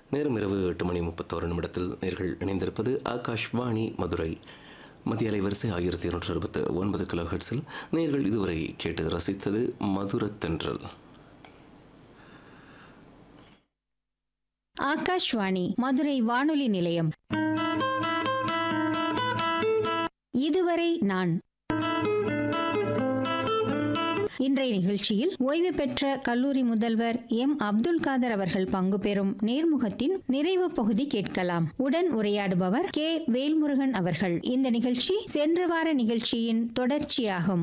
நேரம் இரவு எட்டு மணி முப்பத்தோரு நிமிடத்தில் நேர்கள் இணைந்திருப்பது ஆகாஷ்வாணி மதுரை மத்திய அலைவரிசை ஆயிரத்தி இருநூற்று அறுபத்து ஒன்பது கிலோ ஹெர்ட்ஸில் நேர்கள் இதுவரை கேட்டு ரசித்தது மதுரத்தென்றல் ஆகாஷ்வாணி மதுரை வானொலி நிலையம் இதுவரை நான் இன்றைய நிகழ்ச்சியில் ஓய்வு பெற்ற கல்லூரி முதல்வர் எம் அப்துல் காதர் அவர்கள் பங்கு பெறும் நேர்முகத்தின் நிறைவு பகுதி கேட்கலாம் உடன் உரையாடுபவர் கே வேல்முருகன் அவர்கள் இந்த நிகழ்ச்சி சென்ற வார நிகழ்ச்சியின் தொடர்ச்சியாகும்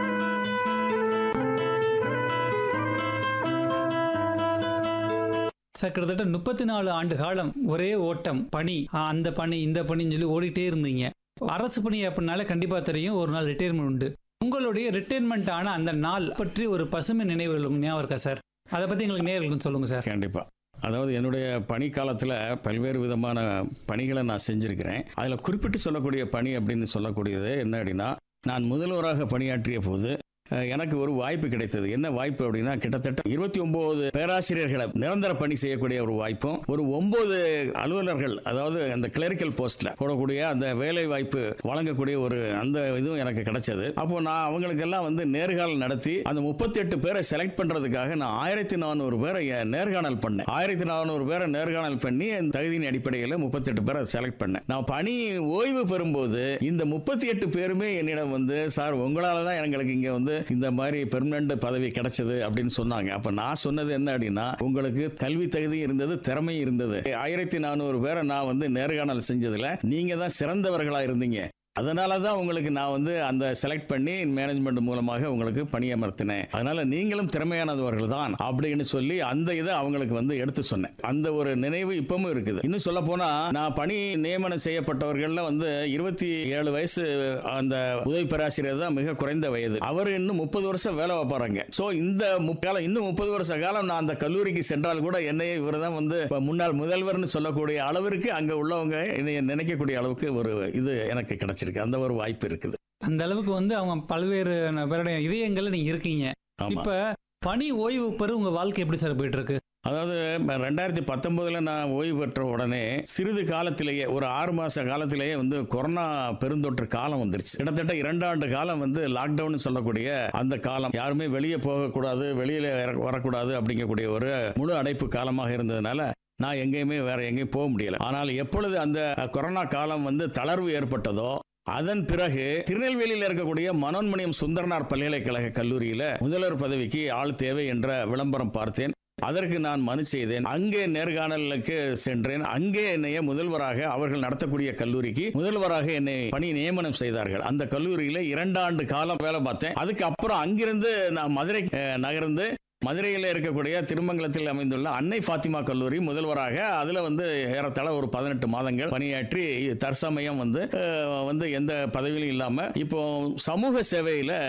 சார் கிட்டத்தட்ட முப்பத்தி நாலு ஆண்டு காலம் ஒரே ஓட்டம் பணி ஆ, அந்த பணி இந்த பணின்னு சொல்லி ஓடிட்டே இருந்தீங்க அரசு பணி அப்படின்னாலே கண்டிப்பாக தெரியும் ஒரு நாள் ரிட்டையர்மெண்ட் உண்டு உங்களுடைய ரிட்டையர்மெண்ட் ஆன அந்த நாள் பற்றி ஒரு பசுமை நினைவுகள் உங்களுக்கு ஞாபகம் இருக்கா சார் அதை பற்றி எங்களுக்கு நேர்களுக்கு சொல்லுங்கள் சார் கண்டிப்பாக அதாவது என்னுடைய பணி காலத்தில் பல்வேறு விதமான பணிகளை நான் செஞ்சுருக்கிறேன் அதில் குறிப்பிட்டு சொல்லக்கூடிய பணி அப்படின்னு சொல்லக்கூடியது என்ன அப்படின்னா நான் முதல்வராக பணியாற்றிய போது அஹ், எனக்கு ஒரு வாய்ப்பு கிடைத்தது என்ன வாய்ப்பு அப்படின்னா கிட்டத்தட்ட இருபத்தி ஒன்பது பேராசிரியர்களை நிரந்தர பணி செய்யக்கூடிய ஒரு வாய்ப்பும் ஒரு ஒன்பது அலுவலர்கள் அதாவது அந்த கிளரிக்கல் போஸ்ட்ல போடக்கூடிய அந்த வேலை வாய்ப்பு வழங்கக்கூடிய ஒரு அந்த இதுவும் எனக்கு கிடைச்சது அப்போ நான் அவங்களுக்கெல்லாம் வந்து நேர்காணல் நடத்தி அந்த முப்பத்தி எட்டு பேரை செலக்ட் பண்றதுக்காக நான் ஆயிரத்தி நானூறு பேரை எ- நேர்காணல் பண்ணேன் ஆயிரத்தி நானூறு பேரை நேர்காணல் பண்ணி அந்த தகுதியின் அடிப்படையில் முப்பத்தி எட்டு பேரை செலக்ட் பண்ணேன் நான் பணி ஓய்வு பெறும்போது இந்த முப்பத்தி எட்டு பேருமே என்னிடம் வந்து சார் உங்களால தான் எங்களுக்கு இங்க வந்து இந்த மாதிரி பெர்மனன்ட் பதவி கிடைச்சது அப்படின்னு சொன்னாங்க அப்ப நான் சொன்னது என்ன அப்படின்னா உங்களுக்கு கல்வி தகுதி இருந்தது திறமை இருந்தது ஆயிரத்தி நானூறு பேரை நான் வந்து நேர்காணல் செஞ்சதுல நீங்க தான் சிறந்தவர்களா இருந்தீங்க அதனால தான் உங்களுக்கு நான் வந்து அந்த செலக்ட் பண்ணி மேனேஜ்மெண்ட் மூலமாக உங்களுக்கு பணியமர்த்தினேன் அதனால நீங்களும் திறமையானவர்கள் தான் அப்படின்னு சொல்லி அந்த இதை அவங்களுக்கு வந்து எடுத்து சொன்னேன் அந்த ஒரு நினைவு இப்பவும் இருக்குது இன்னும் சொல்ல போனா நான் பணி நியமனம் செய்யப்பட்டவர்கள்ல வந்து இருபத்தி ஏழு வயசு அந்த உதவி பேராசிரியர் தான் மிக குறைந்த வயது அவர் இன்னும் முப்பது வருஷம் வேலை வைப்பாருங்க சோ இந்த முக்காலம் இன்னும் முப்பது வருஷ காலம் நான் அந்த கல்லூரிக்கு சென்றால் கூட என்னைய இவர் தான் வந்து இப்ப முன்னாள் முதல்வர்னு சொல்லக்கூடிய அளவிற்கு அங்க உள்ளவங்க என்னைய நினைக்கக்கூடிய அளவுக்கு ஒரு இது எனக்கு கிடைச்சிருக்கு அந்த ஒரு வாய்ப்பு இருக்குது அந்த அளவுக்கு வந்து அவங்க பல்வேறு பேருடைய இதயங்கள்ல நீங்க இருக்கீங்க ஆமா இப்ப பணி ஓய்வு பெறு உங்க வாழ்க்கை எப்படி சார் போயிட்டு இருக்கு அதாவது ரெண்டாயிரத்தி பத்தொன்பதுல நான் ஓய்வு பெற்ற உடனே சிறிது காலத்திலேயே ஒரு ஆறு மாச காலத்திலேயே வந்து கொரோனா பெருந்தொற்று காலம் வந்துருச்சு கிட்டத்தட்ட இரண்டாண்டு காலம் வந்து லாக்டவுன் சொல்லக்கூடிய அந்த காலம் யாருமே வெளியே போகக்கூடாது வெளியில வர- வரக்கூடாது அப்படிங்கக்கூடிய ஒரு முழு அடைப்பு காலமாக இருந்ததுனால நான் எங்கேயுமே வேற எங்கேயும் போக முடியல ஆனால் எப்பொழுது அந்த கொரோனா காலம் வந்து தளர்வு ஏற்பட்டதோ அதன் பிறகு திருநெல்வேலியில் இருக்கக்கூடிய மனோன்மணியம் சுந்தரனார் பல்கலைக்கழக கல்லூரியில முதல்வர் பதவிக்கு ஆள் தேவை என்ற விளம்பரம் பார்த்தேன் அதற்கு நான் மனு செய்தேன் அங்கே நேர்காணலுக்கு சென்றேன் அங்கே என்னைய முதல்வராக அவர்கள் நடத்தக்கூடிய கல்லூரிக்கு முதல்வராக என்னை பணி நியமனம் செய்தார்கள் அந்த கல்லூரியில இரண்டாண்டு காலம் வேலை பார்த்தேன் அதுக்கு அப்புறம் அங்கிருந்து நான் மதுரை அஹ், நகர்ந்து மதுரையில் இருக்கக்கூடிய திருமங்கலத்தில் அமைந்துள்ள அன்னை ஃபாத்திமா கல்லூரி முதல்வராக அதுல வந்து ஏறத்தாழ ஒரு பதினெட்டு மாதங்கள் பணியாற்றி தற்சமயம் வந்து அஹ், வந்து எந்த பதவியிலும் இல்லாம இப்போ சமூக சேவையில